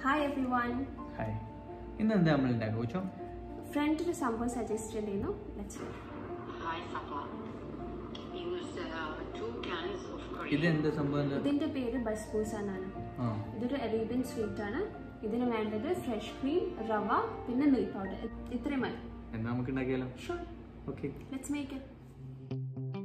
Hi every one hi ഇന്ന് എന്താ നമ്മൾ ഉണ്ടാക്കുക കൊച്ചോ ഫ്രണ്ടിൽ സംഭവം സജസ്റ്റ് ചെയ്യുന്നു let's Hi, Safa. Use uh, two cans of curry. ഇത് എന്താ സംഭവം എന്താ ഇതിന്റെ പേര് ബസ്ബൂസ എന്നാണ് ആ ഇതൊരു അറേബ്യൻ സ്വീറ്റ് ആണ് ഇതിന് വേണ്ടത് ഫ്രഷ് ക്രീം റവ പിന്നെ മിൽക്ക് പൗഡർ ഇത്രയും മതി എന്നാ നമുക്ക് ഉണ്ടാക്കിയാലോ sure okay let's make it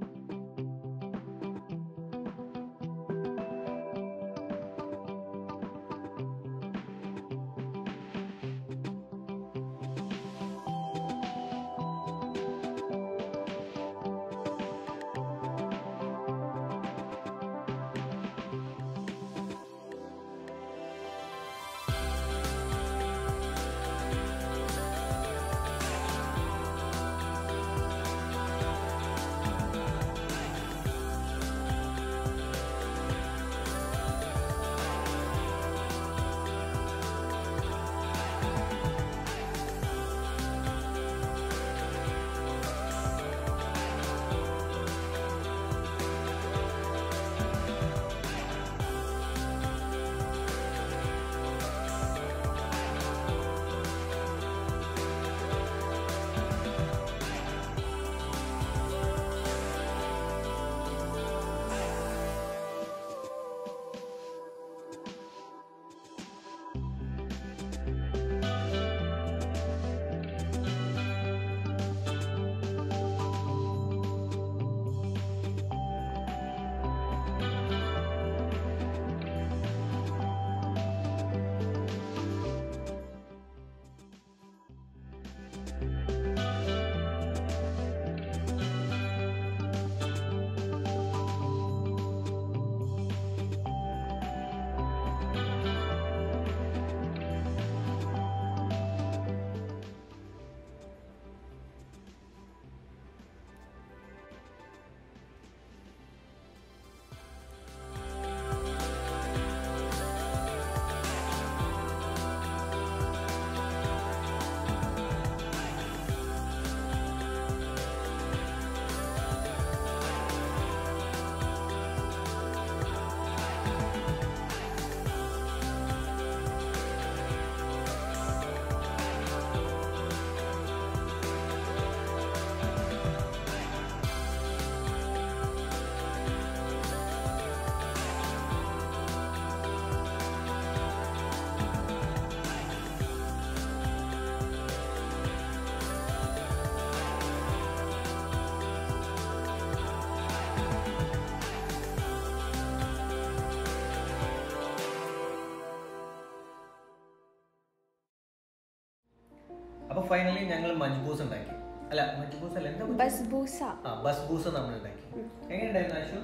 അപ്പൊ ഫൈനലി ഞങ്ങൾ മജ്ബൂസ് ഉണ്ടാക്കി അല്ല മജ്ബൂസ് അല്ല എന്താ മജ്ബൂസ്? ബസ്ബൂസ ആ ബസ് ബൂസ് നമ്മൾ ഉണ്ടാക്കി എങ്ങനെയുണ്ടായിരുന്നു ആശു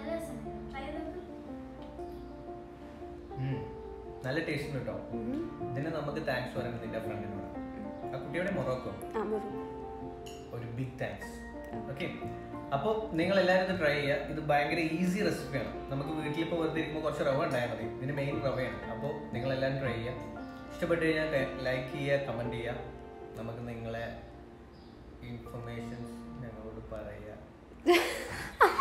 ഉം. നല്ല ടേസ്റ്റ് ഉണ്ട് കേട്ടോ ഇതിന് നമുക്ക് താങ്ക്സ് പറയാൻ നിന്റെ ഫ്രണ്ടിനോട് ആ കുട്ടിയുടെ മൊറോക്കോ ആ മുറി ഒരു ബിഗ് താങ്ക്സ് ഓക്കെ അപ്പോൾ നിങ്ങൾ എല്ലാവരും ഇത് ട്രൈ ചെയ്യുക ഇത് ഭയങ്കര ഈസി റെസിപ്പിയാണ് നമുക്ക് വീട്ടിൽ ഇപ്പോൾ വെറുതെ ഇരിക്കുമ്പോൾ കുറച്ച് റവ ഉണ്ടായാൽ മതി ഇതിന് മെയിൻ റവയാണ് അപ്പോൾ നിങ്ങൾ എല്ലാവരും ട്രൈ ചെയ്യുക ഇഷ്ടപ്പെട്ട് കഴിഞ്ഞാൽ ലൈക്ക് ചെയ്യുക കമൻറ്റ് ചെയ്യുക നമുക്ക് നിങ്ങളെ ഇൻഫർമേഷൻസ് ഞങ്ങളോട് പറയുക